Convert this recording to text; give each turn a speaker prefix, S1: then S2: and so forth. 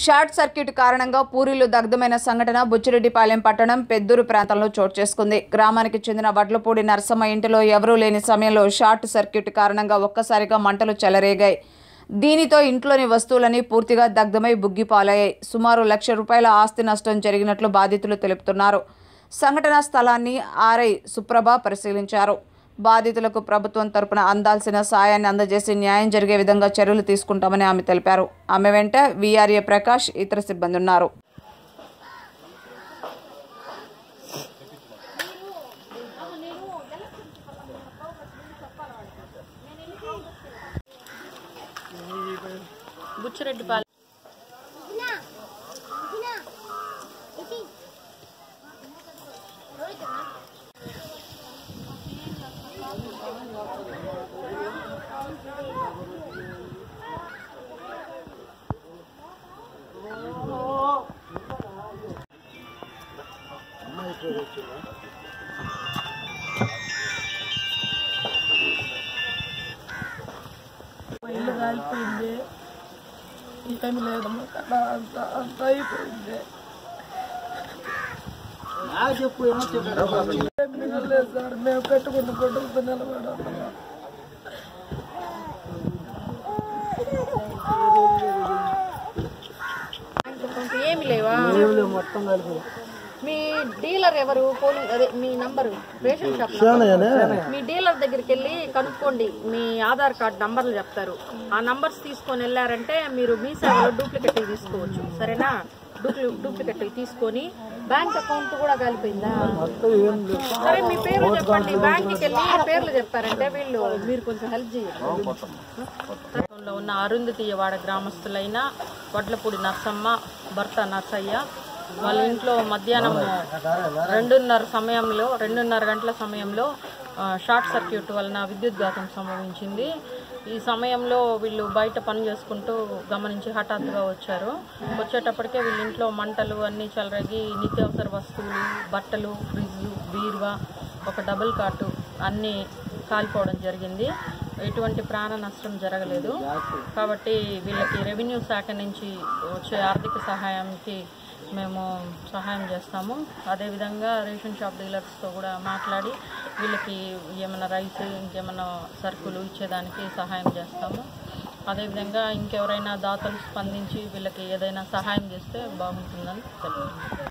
S1: Short circuit కారణంగా పూరీలు దగ్ధమైన సంఘటన బుచ్చిరెడ్డిపాలెం పట్టణం పెద్దూరు ప్రాంతంలో చోటు చేసుకుంది గ్రామానికి చెందిన వడ్లపూడి నరసమ్మ ఇంటిలో ఎవరూ లేని సమయంలో షార్ట్ సర్క్యూట్ కారణంగా ఒక్కసారిగా మంటలు చెలరేగాయి దీనితో ఇంట్లోని వస్తువులని పూర్తిగా దగ్ధమై బుగ్గిపాలయ్యాయి సుమారు లక్ష రూపాయల ఆస్తి నష్టం జరిగినట్లు బాధితులు తెలుపుతున్నారు సంఘటనా స్థలాన్ని ఆర్ఐ సుప్రభ పరిశీలించారు బాధితులకు ప్రభుత్వం తరపున అందాల్సిన సాయాన్ని అందజేసి న్యాయం జరిగే విధంగా చర్యలు తీసుకుంటామని ఆమె తెలిపారు ఆమె వెంట వీఆర్ఏ ప్రకాష్ ఇతర సిబ్బంది ఉన్నారు
S2: బుచ్చిరెడ్డిపాలెం
S3: ఇల్లు కాలిపోయింది ఏమి లేదమ్మా కదా అంత అంత అయిపోయింది ఏం మిగలలేదు సార్ మేము పెట్టుకున్న గుడ్డలతో నిలబడాలి
S2: అకౌంట్ ఏమి లేవా మీ డీలర్ ఎవరు పోలీ అదే మీ నంబరు రేషన్ షాప్ నంబరు. మీ డీలర్ దగ్గరికి వెళ్ళి కనుక్కోండి మీ ఆధార్ కార్డ్ నంబర్లు చెప్తారు ఆ నంబర్స్ తీసుకొని వెళ్ళారంటే మీరు మీ సేవలో డూప్లికేట్ తీసుకోవచ్చు సరేనా డూప్లి- డూప్లికేట్ తీసుకొని బ్యాంక్ అకౌంట్ కూడా కాలిపోయిందా సరే మీ పేర్లు చెప్పండి బ్యాంక్కి వెళ్ళి పేర్లు చెప్పారంటే వీళ్ళు మీరు కొంచెం హెల్ప్ చేయండి లో ఉన్న అరుంధతీయవాడ గ్రామస్తులైన వడ్లపూడి నర్సమ్మ భర్త నర్సయ్య వాళ్ళ ఇంట్లో మధ్యాహ్నం రెండున్నర సమయంలో రెండున్నర గంటల సమయంలో ఆ, షార్ట్ సర్క్యూట్ వలన విద్యుద్ఘాతం సంభవించింది ఈ సమయంలో వీళ్ళు బయట పని చేసుకుంటూ గమనించి హఠాత్తుగా వచ్చారు వచ్చేటప్పటికే వీళ్ళ ఇంట్లో మంటలు అన్నీ చెలరగి నిత్యావసర వస్తువులు బట్టలు ఫ్రిడ్జ్ బీరువా ఒక డబుల్ కాటు అన్నీ కాలిపోవడం జరిగింది ఎటువంటి ప్రాణ నష్టం జరగలేదు కాబట్టి వీళ్ళకి రెవెన్యూ శాఖ నుంచి వచ్చే ఆర్థిక సహాయానికి మేము సహాయం చేస్తాము అదేవిధంగా రేషన్ షాప్ డీలర్స్తో కూడా మాట్లాడి వీళ్ళకి ఏమైనా రైస్ ఇంకేమైనా సరుకులు ఇచ్చేదానికి సహాయం చేస్తాము అదేవిధంగా ఇంకెవరైనా దాతలు స్పందించి వీళ్ళకి ఏదైనా సహాయం చేస్తే బాగుంటుందని తెలుపు